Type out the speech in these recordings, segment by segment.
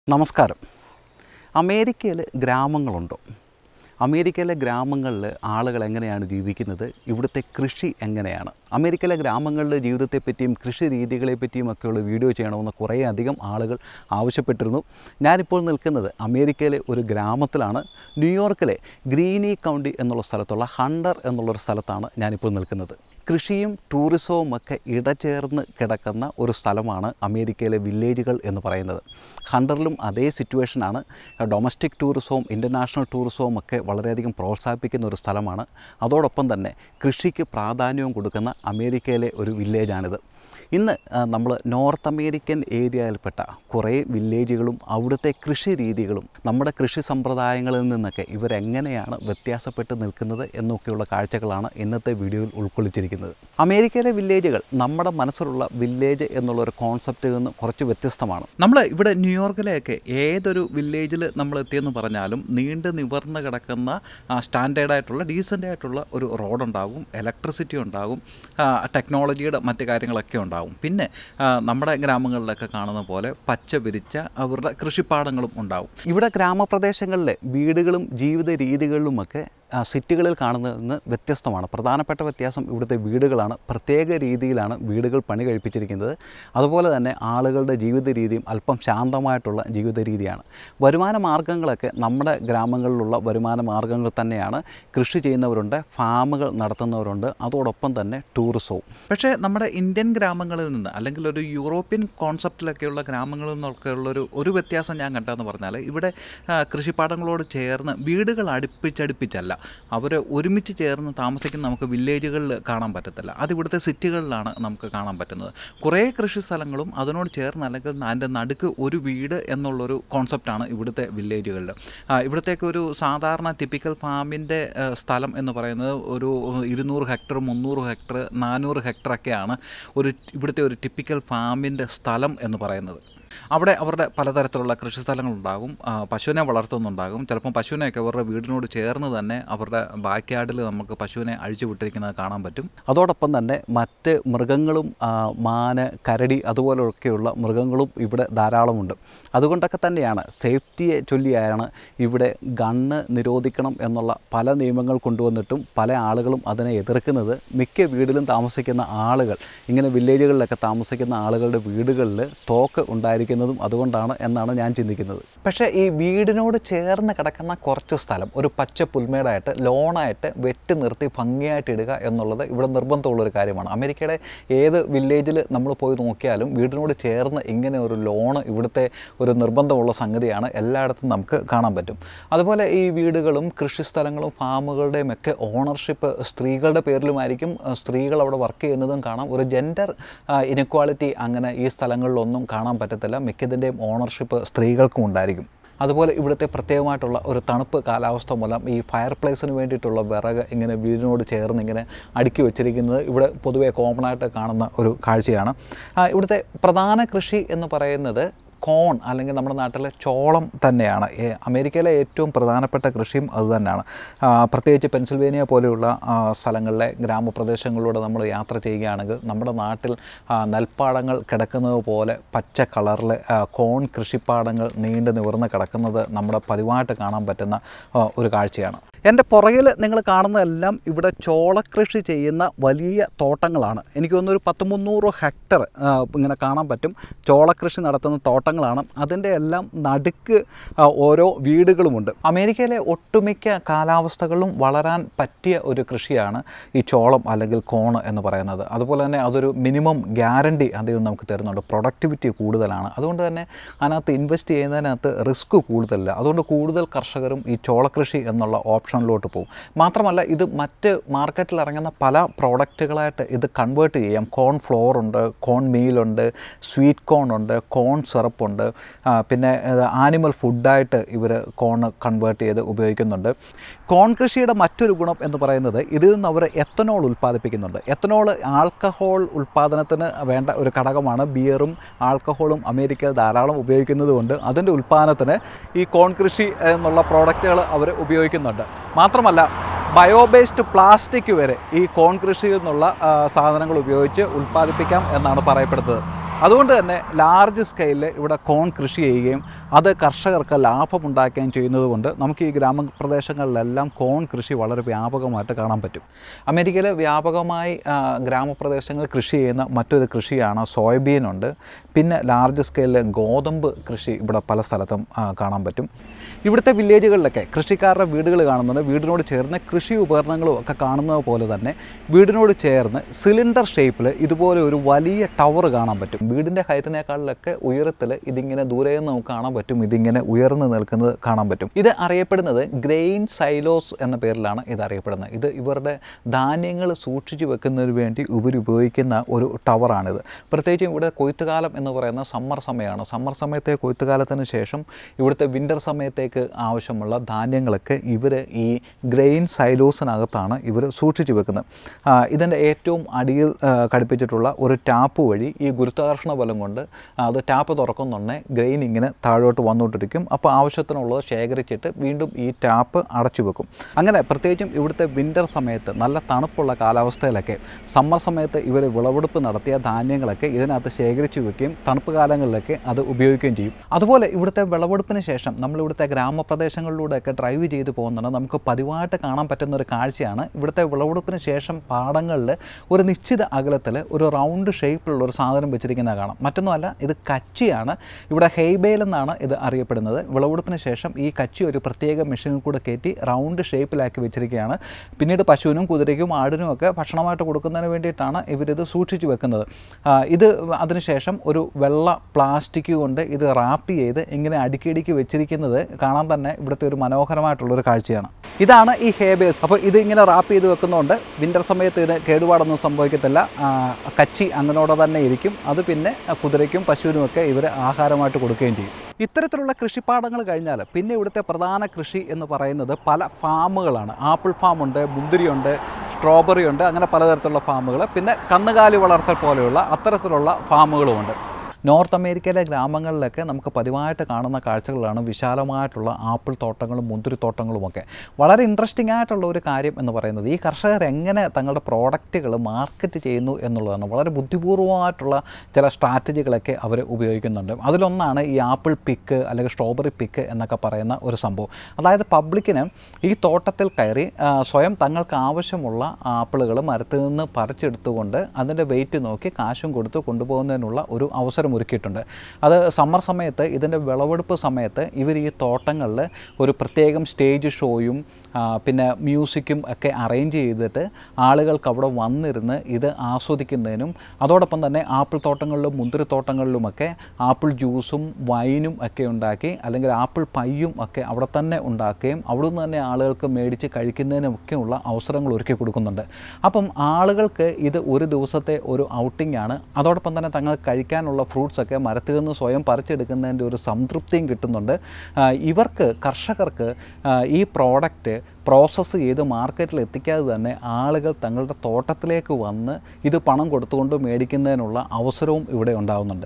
നമസ്കാരം അമേരിക്കയിൽ ഗ്രാമങ്ങളുണ്ടോ അമേരിക്കയിലെ ഗ്രാമങ്ങളിൽ ആളുകൾ എങ്ങനെയാണ് ജീവിക്കുന്നത് ഇവിടുത്തെ കൃഷി എങ്ങനെയാണ് അമേരിക്കയിലെ ഗ്രാമങ്ങളിലെ ജീവിതത്തെപ്പറ്റിയും കൃഷി രീതികളെപ്പറ്റിയും ഒക്കെയുള്ള വീഡിയോ ചെയ്യണമെന്ന് കുറേ അധികം ആളുകൾ ആവശ്യപ്പെട്ടിരുന്നു ഞാനിപ്പോൾ നിൽക്കുന്നത് അമേരിക്കയിലെ ഒരു ഗ്രാമത്തിലാണ് ന്യൂയോർക്കിലെ ഗ്രീനി കൗണ്ടി എന്നുള്ള സ്ഥലത്തുള്ള ഹണ്ടർ എന്നുള്ളൊരു സ്ഥലത്താണ് ഞാനിപ്പോൾ നിൽക്കുന്നത് കൃഷിയും ടൂറിസവും ഒക്കെ ഇടചേർന്ന് കിടക്കുന്ന ഒരു സ്ഥലമാണ് അമേരിക്കയിലെ വില്ലേജുകൾ എന്ന് പറയുന്നത് ഹണ്ടറിലും അതേ സിറ്റുവേഷനാണ് ഡൊമസ്റ്റിക് ടൂറിസവും ഇൻ്റർനാഷണൽ ടൂറിസവും ഒക്കെ വളരെയധികം പ്രോത്സാഹിപ്പിക്കുന്ന ഒരു സ്ഥലമാണ് അതോടൊപ്പം തന്നെ കൃഷിക്ക് പ്രാധാന്യവും കൊടുക്കുന്ന അമേരിക്കയിലെ ഒരു വില്ലേജാണിത് ഇന്ന് നമ്മൾ നോർത്ത് അമേരിക്കൻ ഏരിയയിൽപ്പെട്ട കുറേ വില്ലേജുകളും അവിടുത്തെ കൃഷി രീതികളും നമ്മുടെ കൃഷി സമ്പ്രദായങ്ങളിൽ നിന്നൊക്കെ ഇവരെങ്ങനെയാണ് വ്യത്യാസപ്പെട്ട് നിൽക്കുന്നത് എന്നൊക്കെയുള്ള കാഴ്ചകളാണ് ഇന്നത്തെ വീഡിയോയിൽ ഉൾക്കൊള്ളിച്ചിരിക്കുന്നത് അമേരിക്കയിലെ വില്ലേജുകൾ നമ്മുടെ മനസ്സിലുള്ള വില്ലേജ് എന്നുള്ള ഒരു കോൺസെപ്റ്റിൽ നിന്ന് കുറച്ച് വ്യത്യസ്തമാണ് നമ്മൾ ഇവിടെ ന്യൂയോർക്കിലെയൊക്കെ ഏതൊരു വില്ലേജിൽ നമ്മൾ എത്തിയെന്ന് പറഞ്ഞാലും നീണ്ട് നിവർന്ന് കിടക്കുന്ന സ്റ്റാൻഡേർഡ് ആയിട്ടുള്ള ഡീസൻ്റ് ആയിട്ടുള്ള ഒരു റോഡ് ഉണ്ടാകും ഇലക്ട്രിസിറ്റി ഉണ്ടാകും ടെക്നോളജിയുടെ മറ്റു കാര്യങ്ങളൊക്കെ ഉണ്ടാകും പിന്നെ ആ, നമ്മുടെ ഗ്രാമങ്ങളിലൊക്കെ കാണുന്ന പോലെ പച്ച വിരിച്ച അവരുടെ കൃഷിപ്പാടങ്ങളും ഉണ്ടാകും ഇവിടെ ഗ്രാമപ്രദേശങ്ങളിലെ വീടുകളും ജീവിത രീതികളിലുമൊക്കെ ആ, സിറ്റികളിൽ കാണുന്നതിന് വ്യത്യസ്തമാണ് പ്രധാനപ്പെട്ട വ്യത്യാസം ഇവിടുത്തെ വീടുകളാണ് പ്രത്യേക രീതിയിലാണ് വീടുകൾ പണി കഴിപ്പിച്ചിരിക്കുന്നത് അതുപോലെ തന്നെ ആളുകളുടെ ജീവിത രീതിയും അല്പം ശാന്തമായിട്ടുള്ള ജീവിത രീതിയാണ് വരുമാന മാർഗ്ഗങ്ങളൊക്കെ നമ്മുടെ ഗ്രാമങ്ങളിലുള്ള വരുമാന മാർഗ്ഗങ്ങൾ തന്നെയാണ് കൃഷി ചെയ്യുന്നവരുണ്ട് ഫാമുകൾ നടത്തുന്നവരുണ്ട് അതോടൊപ്പം തന്നെ ടൂറിസവും പക്ഷേ നമ്മുടെ ഇന്ത്യൻ ഗ്രാമങ്ങളിൽ നിന്ന് അല്ലെങ്കിൽ ഒരു യൂറോപ്യൻ കോൺസെപ്റ്റിലൊക്കെയുള്ള ഗ്രാമങ്ങളിൽ നിന്നൊക്കെയുള്ളൊരു ഒരു വ്യത്യാസം ഞാൻ കണ്ടതെന്ന് പറഞ്ഞാൽ ഇവിടെ ആ, കൃഷിപ്പാടങ്ങളോട് ചേർന്ന് വീടുകൾ അടുപ്പിച്ചടുപ്പിച്ചല്ല അവർ ഒരുമിച്ച് ചേർന്ന് താമസിക്കുന്ന നമുക്ക് വില്ലേജുകളിൽ കാണാൻ പറ്റത്തില്ല അത് ഇവിടുത്തെ സിറ്റികളിലാണ് നമുക്ക് കാണാൻ പറ്റുന്നത് കുറേ കൃഷി സ്ഥലങ്ങളും അതിനോട് ചേർന്ന് അല്ലെങ്കിൽ അതിൻ്റെ നടുക്ക് ഒരു വീട് എന്നുള്ളൊരു കോൺസെപ്റ്റാണ് ഇവിടുത്തെ വില്ലേജുകളിൽ ഇവിടത്തേക്ക് ഒരു സാധാരണ ടിപ്പിക്കൽ ഫാമിൻ്റെ സ്ഥലം എന്ന് പറയുന്നത് ഒരു ഇരുന്നൂറ് ഹെക്ടർ മുന്നൂറ് ഹെക്ടർ നാനൂറ് ഹെക്ടറൊക്കെയാണ് ഒരു ഇവിടുത്തെ ഒരു ടിപ്പിക്കൽ ഫാമിൻ്റെ സ്ഥലം എന്ന് പറയുന്നത് അവിടെ അവരുടെ പലതരത്തിലുള്ള കൃഷി സ്ഥലങ്ങളുണ്ടാകും ആ, പശുവിനെ വളർത്തുന്നുണ്ടാകും ചിലപ്പം പശുവിനെയൊക്കെ അവരുടെ വീടിനോട് ചേർന്ന് തന്നെ അവരുടെ ബാക്ക് യാർഡിൽ നമുക്ക് പശുവിനെ അഴിച്ചു വിട്ടിരിക്കുന്നത് കാണാൻ പറ്റും അതോടൊപ്പം തന്നെ മറ്റ് മൃഗങ്ങളും ആ, മാന് കരടി അതുപോലെയൊക്കെയുള്ള മൃഗങ്ങളും ഇവിടെ ധാരാളമുണ്ട് അതുകൊണ്ടൊക്കെ തന്നെയാണ് സേഫ്റ്റിയെ ചൊല്ലിയാണ് ഇവിടെ ഗണ്ണ് നിരോധിക്കണം എന്നുള്ള പല നിയമങ്ങൾ കൊണ്ടുവന്നിട്ടും പല ആളുകളും അതിനെ എതിർക്കുന്നത് മിക്ക വീട്ടിലും താമസിക്കുന്ന ആളുകൾ ഇങ്ങനെ വില്ലേജുകളിലൊക്കെ താമസിക്കുന്ന ആളുകളുടെ വീടുകളിൽ തോക്ക് ഉണ്ടായിരിക്കുന്നതും അതുകൊണ്ടാണ് എന്നാണ് ഞാൻ ചിന്തിക്കുന്നത് പക്ഷേ ഈ വീടിനോട് ചേർന്ന് കിടക്കുന്ന കുറച്ച് സ്ഥലം ഒരു പച്ച പുൽമേടായിട്ട് ലോണായിട്ട് വെട്ടി നിർത്തി ഭംഗിയായിട്ട് ഇടുക എന്നുള്ളത് ഇവിടെ നിർബന്ധമുള്ളൊരു കാര്യമാണ് അമേരിക്കയുടെ ഏത് വില്ലേജിൽ നമ്മൾ പോയി നോക്കിയാലും വീടിനോട് ചേർന്ന് ഇങ്ങനെ ഒരു ലോണ് ഇവിടുത്തെ ഒരു നിർബന്ധമുള്ള സംഗതിയാണ് എല്ലായിടത്തും നമുക്ക് കാണാൻ പറ്റും അതുപോലെ ഈ വീടുകളും കൃഷിസ്ഥലങ്ങളും ഫാമുകളുടെയും ഒക്കെ ഓണർഷിപ്പ് സ്ത്രീകളുടെ പേരിലുമായിരിക്കും ആ, സ്ത്രീകൾ അവിടെ വർക്ക് ചെയ്യുന്നതും കാണാം ഒരു ജെൻഡർ ഇനക്വാളിറ്റി അങ്ങനെ ഈ സ്ഥലങ്ങളിലൊന്നും കാണാൻ പറ്റത്തില്ല മിക്കതിൻ്റെയും ഓണർഷിപ്പ് സ്ത്രീകൾക്കും ഉണ്ടായിരിക്കും അതുപോലെ ഇവിടുത്തെ പ്രത്യേകമായിട്ടുള്ള ഒരു തണുപ്പ് കാലാവസ്ഥ മൂലം ഈ ഫയർ പ്ലേസിന് വേണ്ടിയിട്ടുള്ള വിറക് ഇങ്ങനെ വീടിനോട് ചേർന്ന് ഇങ്ങനെ അടുക്കി വെച്ചിരിക്കുന്നത് ഇവിടെ പൊതുവെ കോമൺ ആയിട്ട് കാണുന്ന ഒരു കാഴ്ചയാണ് ആ, ഇവിടുത്തെ പ്രധാന കൃഷി എന്ന് പറയുന്നത് കോൺ അല്ലെങ്കിൽ നമ്മുടെ നാട്ടിലെ ചോളം തന്നെയാണ് ഏ- അമേരിക്കയിലെ ഏറ്റവും പ്രധാനപ്പെട്ട കൃഷിയും അതുതന്നെയാണ് ആ, പ്രത്യേകിച്ച് പെൻസിൽവേനിയ പോലെയുള്ള ആ, സ്ഥലങ്ങളിലെ ഗ്രാമപ്രദേശങ്ങളിലൂടെ നമ്മൾ യാത്ര ചെയ്യുകയാണെങ്കിൽ നമ്മുടെ നാട്ടിൽ ആ, നെൽപ്പാടങ്ങൾ കിടക്കുന്നത് പോലെ പച്ച കളറിൽ കോൺ കൃഷിപ്പാടങ്ങൾ നീണ്ടു നിവർന്ന് കിടക്കുന്നത് നമ്മുടെ പതിവായിട്ട് കാണാൻ പറ്റുന്ന ആ, ഒരു കാഴ്ചയാണ് എൻ്റെ പുറകിൽ നിങ്ങൾ കാണുന്നതെല്ലാം ഇവിടെ ചോളക്കൃഷി ചെയ്യുന്ന വലിയ തോട്ടങ്ങളാണ് എനിക്ക് തോന്നുന്നു ഒരു പത്ത് മുന്നൂറ് ഹെക്ടർ ഇങ്ങനെ കാണാൻ പറ്റും ചോളക്കൃഷി നടത്തുന്ന തോട്ടങ്ങളാണ് അതിൻ്റെ എല്ലാം നടുക്ക് ആ, ഓരോ വീടുകളുമുണ്ട് അമേരിക്കയിലെ ഒട്ടുമിക്ക കാലാവസ്ഥകളിലും വളരാൻ പറ്റിയ ഒരു കൃഷിയാണ് ഈ ചോളം അല്ലെങ്കിൽ കോണ് എന്ന് പറയുന്നത് അതുപോലെ തന്നെ അതൊരു മിനിമം ഗ്യാരണ്ടി അതിൽ നമുക്ക് തരുന്നുണ്ട് പ്രൊഡക്ടിവിറ്റി കൂടുതലാണ് അതുകൊണ്ട് തന്നെ അതിനകത്ത് ഇൻവെസ്റ്റ് ചെയ്യുന്നതിനകത്ത് റിസ്ക് കൂടുതലില്ല അതുകൊണ്ട് കൂടുതൽ കർഷകരും ഈ ചോളക്കൃഷി എന്നുള്ള ഓപ്ഷനിലോട്ട് പോകും മാത്രമല്ല ഇത് മറ്റ് മാർക്കറ്റിൽ ഇറങ്ങുന്ന പല പ്രോഡക്റ്റുകളായിട്ട് ഇത് കൺവേർട്ട് ചെയ്യാം കോൺ ഫ്ലോർ ഉണ്ട് കോൺ മീലുണ്ട് സ്വീറ്റ് കോൺ ഉണ്ട് കോൺ സിറപ്പുണ്ട് ആ, പിന്നെ ആനിമൽ ഫുഡായിട്ട് ഇവർ കോൺ കൺവേർട്ട് ചെയ്ത് ഉപയോഗിക്കുന്നുണ്ട് കോൺ കൃഷിയുടെ മറ്റൊരു ഗുണം എന്ന് പറയുന്നത് ഇതിൽ നിന്ന് അവർ എത്തനോൾ ഉൽപ്പാദിപ്പിക്കുന്നുണ്ട് എത്തനോൾ ആൽക്കഹോൾ ഉൽപ്പാദനത്തിന് വേണ്ട ഒരു ഘടകമാണ് ബിയറും ആൽക്കഹോളും അമേരിക്കയിൽ ധാരാളം ഉപയോഗിക്കുന്നത് കൊണ്ട് അതിൻ്റെ ഉൽപ്പാദനത്തിന് ഈ കോൺ കൃഷി എന്നുള്ള പ്രോഡക്റ്റുകൾ അവർ ഉപയോഗിക്കുന്നുണ്ട് മാത്രമല്ല ബയോബേസ്ഡ് പ്ലാസ്റ്റിക് വരെ ഈ കോൺ കൃഷിയിൽ നിന്നുള്ള ആ, സാധനങ്ങൾ ഉപയോഗിച്ച് ഉൽപ്പാദിപ്പിക്കാം എന്നാണ് പറയപ്പെടുന്നത് അതുകൊണ്ട് തന്നെ ലാർജ് സ്കെയിലിൽ ഇവിടെ കോൺ കൃഷി ചെയ്യുകയും അത് കർഷകർക്ക് ലാഭമുണ്ടാക്കുകയും ചെയ്യുന്നത് കൊണ്ട് നമുക്ക് ഈ ഗ്രാമപ്രദേശങ്ങളിലെല്ലാം കോൺ കൃഷി വളരെ വ്യാപകമായിട്ട് കാണാൻ പറ്റും അമേരിക്കയിൽ വ്യാപകമായി ആ, ഗ്രാമപ്രദേശങ്ങളിൽ കൃഷി ചെയ്യുന്ന മറ്റൊരു കൃഷിയാണ് സോയാബീൻ ഉണ്ട് പിന്നെ ലാർജ് സ്കെയിലിൽ ഗോതമ്പ് കൃഷി ഇവിടെ പല സ്ഥലത്തും ആ, കാണാൻ പറ്റും ഇവിടുത്തെ വില്ലേജുകളിലൊക്കെ കൃഷിക്കാരുടെ വീടുകൾ കാണുന്നുണ്ട് വീടിനോട് ചേർന്ന് കൃഷി ഉപകരണങ്ങളും ഒക്കെ കാണുന്നത് പോലെ തന്നെ വീടിനോട് ചേർന്ന് സിലിണ്ടർ ഷേപ്പിൽ ഇതുപോലെ ഒരു വലിയ ടവർ കാണാൻ പറ്റും വീടിൻ്റെ ഹൈറ്റിനേക്കാളിലൊക്കെ ഉയരത്തിൽ ഇതിങ്ങനെ ദൂരെ നിന്ന് നമുക്ക് കാണാൻ പറ്റും ഇതിങ്ങനെ ഉയർന്നു നിൽക്കുന്നത് കാണാൻ പറ്റും ഇത് അറിയപ്പെടുന്നത് ഗ്രെയിൻ സൈലോസ് എന്ന പേരിലാണ് ഇത് അറിയപ്പെടുന്നത് ഇത് ഇവരുടെ ധാന്യങ്ങൾ സൂക്ഷിച്ചു വെക്കുന്നതിന് വേണ്ടി ഇവർ ഉപയോഗിക്കുന്ന ഒരു ടവറാണിത് പ്രത്യേകിച്ചും ഇവിടെ കൊയ്ത്തുകാലം എന്ന് പറയുന്ന സമ്മർ സമയമാണ് സമ്മർ സമയത്തെ കൊയ്ത്തുകാലത്തിന് ശേഷം ഇവിടുത്തെ വിൻ്റർ സമയത്തേക്ക് ആവശ്യമുള്ള ധാന്യങ്ങളൊക്കെ ഇവർ ഈ ഗ്രെയിൻ സൈലോസിനകത്താണ് ഇവർ സൂക്ഷിച്ചു വെക്കുന്നത് ആ, ഇതിൻ്റെ ഏറ്റവും അടിയിൽ ആ, ഘടിപ്പിച്ചിട്ടുള്ള ഒരു ടാപ്പ് വഴി ഈ ഗുരുത്വാകർഷണ ബലം കൊണ്ട് അത് ടാപ്പ് തുറക്കുന്നുണ്ടെ ഗ്രെയിൻ ഇങ്ങനെ താഴോട്ട് വന്നുകൊണ്ടിരിക്കും അപ്പോൾ ആവശ്യത്തിനുള്ളത് ശേഖരിച്ചിട്ട് വീണ്ടും ഈ ടാപ്പ് അടച്ചു വെക്കും അങ്ങനെ പ്രത്യേകിച്ചും ഇവിടുത്തെ വിൻ്റർ സമയത്ത് നല്ല തണുപ്പുള്ള കാലാവസ്ഥയിലൊക്കെ സമ്മർ സമയത്ത് ഇവർ വിളവെടുപ്പ് നടത്തിയ ധാന്യങ്ങളൊക്കെ ഇതിനകത്ത് ശേഖരിച്ചു വെക്കുകയും തണുപ്പ് കാലങ്ങളിലൊക്കെ അത് ഉപയോഗിക്കുകയും ചെയ്യും അതുപോലെ ഇവിടുത്തെ വിളവെടുപ്പിന് ശേഷം നമ്മൾ ഇവിടുത്തെ ഗ്രാമപ്രദേശങ്ങളിലൂടെയൊക്കെ ഡ്രൈവ് ചെയ്ത് പോകുന്നുണ്ട് നമുക്ക് പതിവായിട്ട് കാണാൻ പറ്റുന്ന ഒരു കാഴ്ചയാണ് ഇവിടുത്തെ വിളവെടുപ്പിന് ശേഷം പാടങ്ങളിൽ ഒരു നിശ്ചിത അകലത്തിൽ ഒരു റൗണ്ട് ഷേപ്പിലുള്ള ഒരു സാധനം വെച്ചിരിക്കുന്നത് കാണാം മറ്റൊന്നുമല്ല ഇത് കച്ചിയാണ് ഇവിടെ ഹെയ്ബേൽ എന്നാണ് ഇത് അറിയപ്പെടുന്നത് വിളവെടുപ്പിന് ശേഷം ഈ കച്ചി ഒരു പ്രത്യേക മെഷീനിൽ കൂടെ കയറ്റി റൗണ്ട് ഷേപ്പിലാക്കി വെച്ചിരിക്കുകയാണ് പിന്നീട് പശുവിനും കുതിരയ്ക്കും ആടിനും ഒക്കെ ഭക്ഷണമായിട്ട് കൊടുക്കുന്നതിന് വേണ്ടിയിട്ടാണ് ഇവരിത് സൂക്ഷിച്ചു വെക്കുന്നത് ആ, ഇത് അതിനുശേഷം ഒരു വെള്ള പ്ലാസ്റ്റിക് കൊണ്ട് ഇത് റാപ്പ് ചെയ്ത് ഇങ്ങനെ അടുക്കി അടുക്കി വെച്ചിരിക്കുന്നത് കാണാൻ തന്നെ ഇവിടുത്തെ ഒരു മനോഹരമായിട്ടുള്ളൊരു കാഴ്ചയാണ് ഇതാണ് ഈ ഹേബേൽസ് അപ്പോൾ ഇത് ഇങ്ങനെ റാപ്പ് ചെയ്ത് വെക്കുന്നതുകൊണ്ട് വിൻ്റർ സമയത്ത് ഇത് കേടുപാടൊന്നും സംഭവിക്കത്തില്ല ആ, കച്ചി അങ്ങനോടെ തന്നെ ഇരിക്കും അത് പിന്നെ കുതിരയ്ക്കും പശുവിനുമൊക്കെ ഇവർ ആഹാരമായിട്ട് കൊടുക്കുകയും ചെയ്യും ഇത്തരത്തിലുള്ള കൃഷിപ്പാടങ്ങൾ കഴിഞ്ഞാൽ പിന്നെ ഇവിടുത്തെ പ്രധാന കൃഷി എന്ന് പറയുന്നത് പല ഫാമുകളാണ് ആപ്പിൾ ഫാമുണ്ട് മുന്തിരിയുണ്ട് സ്ട്രോബെറി ഉണ്ട് അങ്ങനെ പലതരത്തിലുള്ള ഫാമുകൾ പിന്നെ കന്നുകാലി വളർത്തൽ പോലെയുള്ള അത്തരത്തിലുള്ള ഫാമുകളുമുണ്ട് നോർത്ത് അമേരിക്കയിലെ ഗ്രാമങ്ങളിലൊക്കെ നമുക്ക് പതിവായിട്ട് കാണുന്ന കാഴ്ചകളാണ് വിശാലമായിട്ടുള്ള ആപ്പിൾ തോട്ടങ്ങളും മുന്തിരിത്തോട്ടങ്ങളുമൊക്കെ വളരെ ഇൻട്രസ്റ്റിംഗ് ആയിട്ടുള്ള ഒരു കാര്യം എന്ന് പറയുന്നത് ഈ കർഷകർ എങ്ങനെ തങ്ങളുടെ പ്രോഡക്റ്റുകൾ മാർക്കറ്റ് ചെയ്യുന്നു എന്നുള്ളതാണ് വളരെ ബുദ്ധിപൂർവമായിട്ടുള്ള ചില സ്ട്രാറ്റജികളൊക്കെ അവർ ഉപയോഗിക്കുന്നുണ്ട് അതിലൊന്നാണ് ഈ ആപ്പിൾ പിക്ക് അല്ലെങ്കിൽ സ്ട്രോബെറി പിക്ക് എന്നൊക്കെ പറയുന്ന ഒരു സംഭവം അതായത് പബ്ലിക്കിന് ഈ തോട്ടത്തിൽ കയറി ആ, സ്വയം തങ്ങൾക്ക് ആവശ്യമുള്ള ആപ്പിളുകൾ മരത്തിൽ നിന്ന് പറിച്ചെടുത്തുകൊണ്ട് അതിൻ്റെ വെയിറ്റ് നോക്കി കാശും കൊടുത്ത് കൊണ്ടുപോകുന്നതിനുള്ള ഒരു അവസരം ഒരുക്കിയിട്ടുണ്ട് അത് സമ്മർ സമയത്ത് ഇതിൻ്റെ വിളവെടുപ്പ് സമയത്ത് ഇവർ ഈ തോട്ടങ്ങളിൽ ഒരു പ്രത്യേകം സ്റ്റേജ് ഷോയും ആ, പിന്നെ മ്യൂസിക്കും ഒക്കെ അറേഞ്ച് ചെയ്തിട്ട് ആളുകൾക്ക് അവിടെ വന്നിരുന്ന് ഇത് ആസ്വദിക്കുന്നതിനും അതോടൊപ്പം തന്നെ ആപ്പിൾ തോട്ടങ്ങളിലും മുന്തിരിത്തോട്ടങ്ങളിലുമൊക്കെ ആപ്പിൾ ജ്യൂസും വൈനും ഒക്കെ ഉണ്ടാക്കി അല്ലെങ്കിൽ ആപ്പിൾ പയ്യും ഒക്കെ അവിടെ തന്നെ ഉണ്ടാക്കുകയും അവിടുന്ന് തന്നെ ആളുകൾക്ക് മേടിച്ച് കഴിക്കുന്നതിനൊക്കെയുള്ള അവസരങ്ങൾ ഒരുക്കി കൊടുക്കുന്നുണ്ട് അപ്പം ആളുകൾക്ക് ഇത് ഒരു ദിവസത്തെ ഒരു ഔട്ടിംഗ് ആണ് അതോടൊപ്പം തന്നെ തങ്ങൾക്ക് കഴിക്കാനുള്ള ഫ്രൂട്ട്സ് ഒക്കെ മരത്തിൽ നിന്ന് സ്വയം പറിച്ചെടുക്കുന്നതിൻ്റെ ഒരു സംതൃപ്തിയും കിട്ടുന്നുണ്ട് ആ, ഇവർക്ക് കർഷകർക്ക് ആ, ഈ പ്രോഡക്റ്റ് പ്രോസസ്സ് ചെയ്ത് മാർക്കറ്റിൽ എത്തിക്കാതെ തന്നെ ആളുകൾ തങ്ങളുടെ തോട്ടത്തിലേക്ക് വന്ന് ഇത് പണം കൊടുത്തുകൊണ്ട് മേടിക്കുന്നതിനുള്ള അവസരവും ഇവിടെ ഉണ്ടാകുന്നുണ്ട്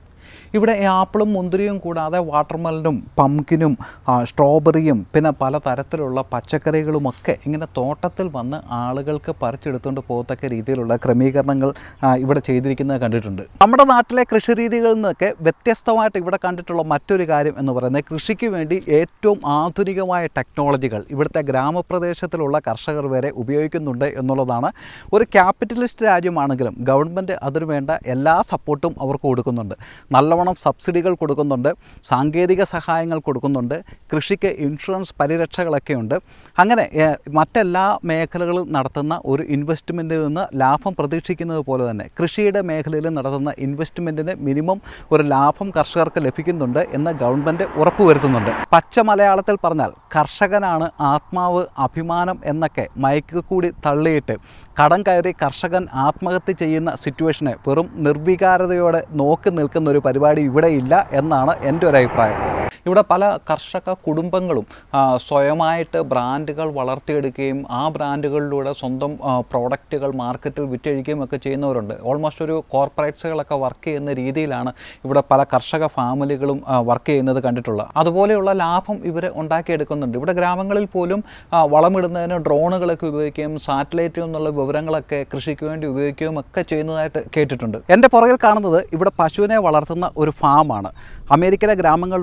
ഇവിടെ ഈ ആപ്പിളും മുന്തിരിയും കൂടാതെ വാട്ടർമെലനും പംകിനും ആ, സ്ട്രോബെറിയും പിന്നെ പല തരത്തിലുള്ള പച്ചക്കറികളുമൊക്കെ ഇങ്ങനെ തോട്ടത്തിൽ വന്ന് ആളുകൾക്ക് പറിച്ചെടുത്തുകൊണ്ട് പോകത്തക്ക രീതിയിലുള്ള ക്രമീകരണങ്ങൾ ആ, ഇവിടെ ചെയ്തിരിക്കുന്നത് കണ്ടിട്ടുണ്ട് നമ്മുടെ നാട്ടിലെ കൃഷി രീതികളിൽ നിന്നൊക്കെ വ്യത്യസ്തമായിട്ട് ഇവിടെ കണ്ടിട്ടുള്ള മറ്റൊരു കാര്യം എന്ന് പറയുന്നത് കൃഷിക്ക് വേണ്ടി ഏറ്റവും ആധുനികമായ ടെക്നോളജികൾ ഇവിടുത്തെ ഗ്രാമപ്രദേശത്തിലുള്ള കർഷകർ വരെ ഉപയോഗിക്കുന്നുണ്ട് എന്നുള്ളതാണ് ഒരു ക്യാപിറ്റലിസ്റ്റ് രാജ്യമാണെങ്കിലും ഗവൺമെൻറ് അതിനു വേണ്ട എല്ലാ സപ്പോർട്ടും അവർക്ക് കൊടുക്കുന്നുണ്ട് നല്ലവണ്ണം സബ്സിഡികൾ കൊടുക്കുന്നുണ്ട് സാങ്കേതിക സഹായങ്ങൾ കൊടുക്കുന്നുണ്ട് കൃഷിക്ക് ഇൻഷുറൻസ് പരിരക്ഷകളൊക്കെ ഉണ്ട് അങ്ങനെ ഏഹ്, മറ്റെല്ലാ മേഖലകളും നടത്തുന്ന ഒരു ഇൻവെസ്റ്റ്മെൻറ്റിൽ നിന്ന് ലാഭം പ്രതീക്ഷിക്കുന്നത് പോലെ തന്നെ കൃഷിയുടെ മേഖലയിൽ നടത്തുന്ന ഇൻവെസ്റ്റ്മെൻറ്റിന് മിനിമം ഒരു ലാഭം കർഷകർക്ക് ലഭിക്കുന്നുണ്ട് എന്ന് ഗവൺമെൻറ് ഉറപ്പുവരുത്തുന്നുണ്ട് പച്ച മലയാളത്തിൽ പറഞ്ഞാൽ കർഷകനാണ് ആത്മാവ് അഭിമാനം എന്നൊക്കെ മയക്കിൽ കൂടി തള്ളിയിട്ട് കടം കയറി കർഷകൻ ആത്മഹത്യ ചെയ്യുന്ന സിറ്റുവേഷനെ വെറും നിർവികാരതയോടെ നോക്കി നിൽക്കുന്ന ഒരു പരിപാടി ഇവിടെ ഇല്ല എന്നാണ് എൻ്റെ ഒരു അഭിപ്രായം ഇവിടെ പല കർഷക കുടുംബങ്ങളും ആ, സ്വയമായിട്ട് ബ്രാൻഡുകൾ വളർത്തിയെടുക്കുകയും ആ ബ്രാൻഡുകളിലൂടെ സ്വന്തം ആ, പ്രോഡക്റ്റുകൾ മാർക്കറ്റിൽ വിറ്റഴിക്കുകയും ഒക്കെ ചെയ്യുന്നവരുണ്ട് ഓൾമോസ്റ്റ് ഒരു കോർപ്പറേറ്റ്സുകളൊക്കെ വർക്ക് ചെയ്യുന്ന രീതിയിലാണ് ഇവിടെ പല കർഷക ഫാമിലികളും വർക്ക് ചെയ്യുന്നത് കണ്ടിട്ടുള്ളത് അതുപോലെയുള്ള ലാഭം ഇവർ ഉണ്ടാക്കിയെടുക്കുന്നുണ്ട് ഇവിടെ ഗ്രാമങ്ങളിൽ പോലും ആ, വളമിടുന്നതിന് ഡ്രോണുകളൊക്കെ ഉപയോഗിക്കുകയും സാറ്റലൈറ്റിൽ നിന്നുള്ള വിവരങ്ങളൊക്കെ കൃഷിക്ക് വേണ്ടി ഉപയോഗിക്കുകയും ഒക്കെ ചെയ്യുന്നതായിട്ട് കേട്ടിട്ടുണ്ട് എൻ്റെ പുറകിൽ കാണുന്നത് ഇവിടെ പശുവിനെ വളർത്തുന്ന ഒരു ഫാമാണ് അമേരിക്കയിലെ ഗ്രാമങ്ങളിലുടനീളം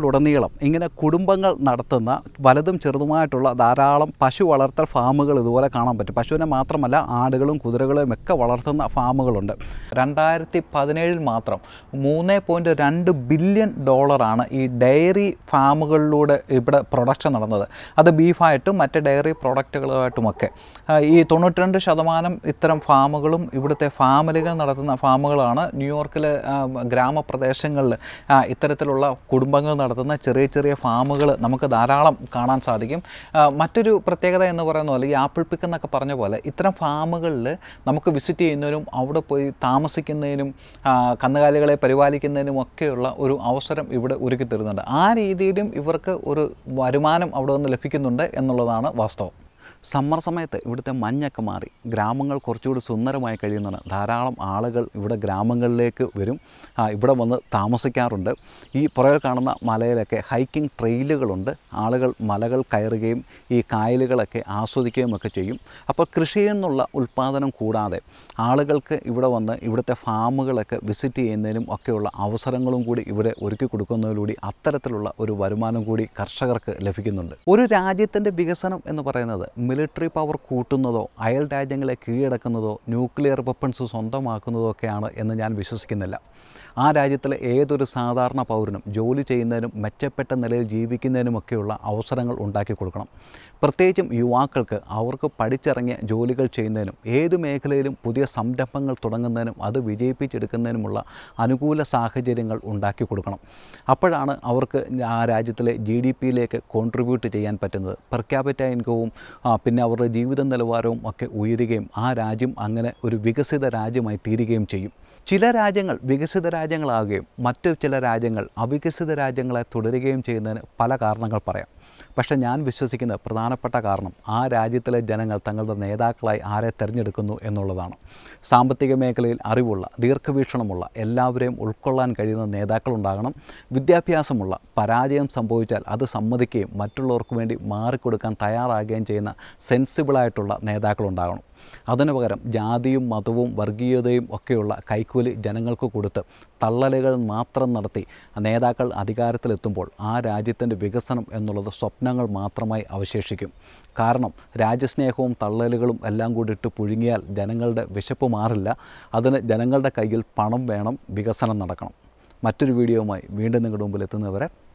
ധാരാളം ഇങ്ങനെ കുടുംബങ്ങൾ നടത്തുന്ന വലുതും ചെറുതുമായിട്ടുള്ള ധാരാളം പശു വളർത്തൽ ഫാമുകൾ ഇതുപോലെ കാണാൻ പറ്റും പശുവിനെ മാത്രമല്ല ആടുകളും കുതിരകളും ഒക്കെ വളർത്തുന്ന ഫാമുകളുണ്ട് രണ്ടായിരത്തി പതിനേഴിൽ മാത്രം മൂന്ന് പോയിൻറ്റ് രണ്ട് ബില്യൺ ഡോളറാണ് ഈ ഡയറി ഫാമുകളിലൂടെ ഇവിടെ പ്രൊഡക്ഷൻ നടന്നത് അത് ബീഫായിട്ടും മറ്റ് ഡയറി പ്രോഡക്റ്റുകളുമായിട്ടുമൊക്കെ ആ, ഈ തൊണ്ണൂറ്റിരണ്ട് ശതമാനം ഇത്തരം ഫാമുകളും ഇവിടുത്തെ ഫാമിലികൾ നടത്തുന്ന ഫാമുകളാണ് ന്യൂയോർക്കിലെ ആ, ഗ്രാമപ്രദേശങ്ങളിൽ ആ, ഇത്തരത്തിലുള്ള കുടുംബങ്ങൾ നടത്തുന്ന ചെറിയ ചെറിയ ഫാമുകൾ നമുക്ക് ധാരാളം കാണാൻ സാധിക്കും ആ, മറ്റൊരു പ്രത്യേകത എന്ന് പറയുന്ന പോലെ ഈ ആപ്പിൾ പിക്ക് എന്നൊക്കെ പറഞ്ഞ പോലെ ഇത്തരം ഫാമുകളിൽ നമുക്ക് വിസിറ്റ് ചെയ്യുന്നതിനും അവിടെ പോയി താമസിക്കുന്നതിനും ആ, കന്നുകാലികളെ പരിപാലിക്കുന്നതിനും ഒക്കെയുള്ള ഒരു അവസരം ഇവിടെ ഒരുക്കി തരുന്നുണ്ട് ആ രീതിയിലും ഇവർക്ക് ഒരു വരുമാനം അവിടെ നിന്ന് ലഭിക്കുന്നുണ്ട് എന്നുള്ളതാണ് വാസ്തവം സമ്മർ സമയത്ത് ഇവിടുത്തെ മഞ്ഞൊക്കെ മാറി ഗ്രാമങ്ങൾ കുറച്ചുകൂടി സുന്ദരമായി കഴിയുന്നതാണ് ധാരാളം ആളുകൾ ഇവിടെ ഗ്രാമങ്ങളിലേക്ക് വരും ആ, ഇവിടെ വന്ന് താമസിക്കാറുണ്ട് ഈ പുറകിൽ കാണുന്ന മലയിലൊക്കെ ഹൈക്കിംഗ് ട്രെയിലുകളുണ്ട് ആളുകൾ മലകൾ കയറുകയും ഈ കായലുകളൊക്കെ ആസ്വദിക്കുകയും ഒക്കെ ചെയ്യും അപ്പോൾ കൃഷിയിൽ നിന്നുള്ള ഉൽപ്പാദനം കൂടാതെ ആളുകൾക്ക് ഇവിടെ വന്ന് ഇവിടുത്തെ ഫാമുകളൊക്കെ വിസിറ്റ് ചെയ്യുന്നതിനും ഒക്കെയുള്ള അവസരങ്ങളും കൂടി ഇവിടെ ഒരുക്കി കൊടുക്കുന്നതിലൂടെ അത്തരത്തിലുള്ള ഒരു വരുമാനം കൂടി കർഷകർക്ക് ലഭിക്കുന്നുണ്ട് ഒരു രാജ്യത്തിൻ്റെ വികസനം എന്ന് പറയുന്നത് മിലിറ്ററി പവർ കൂട്ടുന്നതോ അയൽ രാജ്യങ്ങളെ കീഴടക്കുന്നതോ ന്യൂക്ലിയർ വെപ്പൺസ് സ്വന്തമാക്കുന്നതോ ഒക്കെയാണ് എന്ന് ഞാൻ വിശ്വസിക്കുന്നില്ല ആ രാജ്യത്തിലെ ഏതൊരു സാധാരണ പൗരനും ജോലി ചെയ്യുന്നതിനും മെച്ചപ്പെട്ട നിലയിൽ ജീവിക്കുന്നതിനുമൊക്കെയുള്ള അവസരങ്ങൾ ഉണ്ടാക്കി കൊടുക്കണം പ്രത്യേകിച്ചും യുവാക്കൾക്ക് അവർക്ക് പഠിച്ചിറങ്ങിയ ജോലികൾ ചെയ്യുന്നതിനും ഏത് മേഖലയിലും പുതിയ സംരംഭങ്ങൾ തുടങ്ങുന്നതിനും അത് വിജയിപ്പിച്ചെടുക്കുന്നതിനുമുള്ള അനുകൂല സാഹചര്യങ്ങൾ ഉണ്ടാക്കി കൊടുക്കണം അപ്പോഴാണ് അവർക്ക് ആ രാജ്യത്തിലെ ജി ഡി പിയിലേക്ക് കോൺട്രിബ്യൂട്ട് ചെയ്യാൻ പറ്റുന്നത് പെർ ക്യാപിറ്റ ഇൻകവും ആ, പിന്നെ അവരുടെ ജീവിത നിലവാരവും ഒക്കെ ഉയരുകയും ആ രാജ്യം അങ്ങനെ ഒരു വികസിത രാജ്യമായി തീരുകയും ചെയ്യും ചില രാജ്യങ്ങൾ വികസിത രാജ്യങ്ങളാകുകയും മറ്റു ചില രാജ്യങ്ങൾ അവികസിത രാജ്യങ്ങളെ തുടരുകയും ചെയ്യുന്നതിന് പല കാരണങ്ങൾ പറയാം പക്ഷേ ഞാൻ വിശ്വസിക്കുന്ന പ്രധാനപ്പെട്ട കാരണം ആ രാജ്യത്തിലെ ജനങ്ങൾ തങ്ങളുടെ നേതാക്കളായി ആരെ തിരഞ്ഞെടുക്കുന്നു എന്നുള്ളതാണ് സാമ്പത്തിക മേഖലയിൽ അറിവുള്ള ദീർഘവീക്ഷണമുള്ള എല്ലാവരെയും ഉൾക്കൊള്ളാൻ കഴിയുന്ന നേതാക്കളുണ്ടാകണം വിദ്യാഭ്യാസമുള്ള പരാജയം സംഭവിച്ചാൽ അത് സമ്മതിക്കുകയും മറ്റുള്ളവർക്ക് വേണ്ടി മാറിക്കൊടുക്കാൻ തയ്യാറാകുകയും ചെയ്യുന്ന സെൻസിബിളായിട്ടുള്ള നേതാക്കളുണ്ടാകണം അതിനു പകരം ജാതിയും മതവും വർഗീയതയും ഒക്കെയുള്ള കൈക്കൂലി ജനങ്ങൾക്ക് കൊടുത്ത് തള്ളലുകൾ മാത്രം നടത്തി നേതാക്കൾ അധികാരത്തിലെത്തുമ്പോൾ ആ രാജ്യത്തിൻ്റെ വികസനം എന്നുള്ളത് സ്വപ്നങ്ങൾ മാത്രമായി അവശേഷിക്കും കാരണം രാജ്യസ്നേഹവും തള്ളലുകളും എല്ലാം കൂടി ഇട്ട് പുഴുങ്ങിയാൽ ജനങ്ങളുടെ വിശപ്പ് മാറില്ല അതിന് ജനങ്ങളുടെ കയ്യിൽ പണം വേണം വികസനം നടക്കണം മറ്റൊരു വീഡിയോയുമായി വീണ്ടും നിങ്ങളുടെ മുമ്പിൽ എത്തുന്നവരെ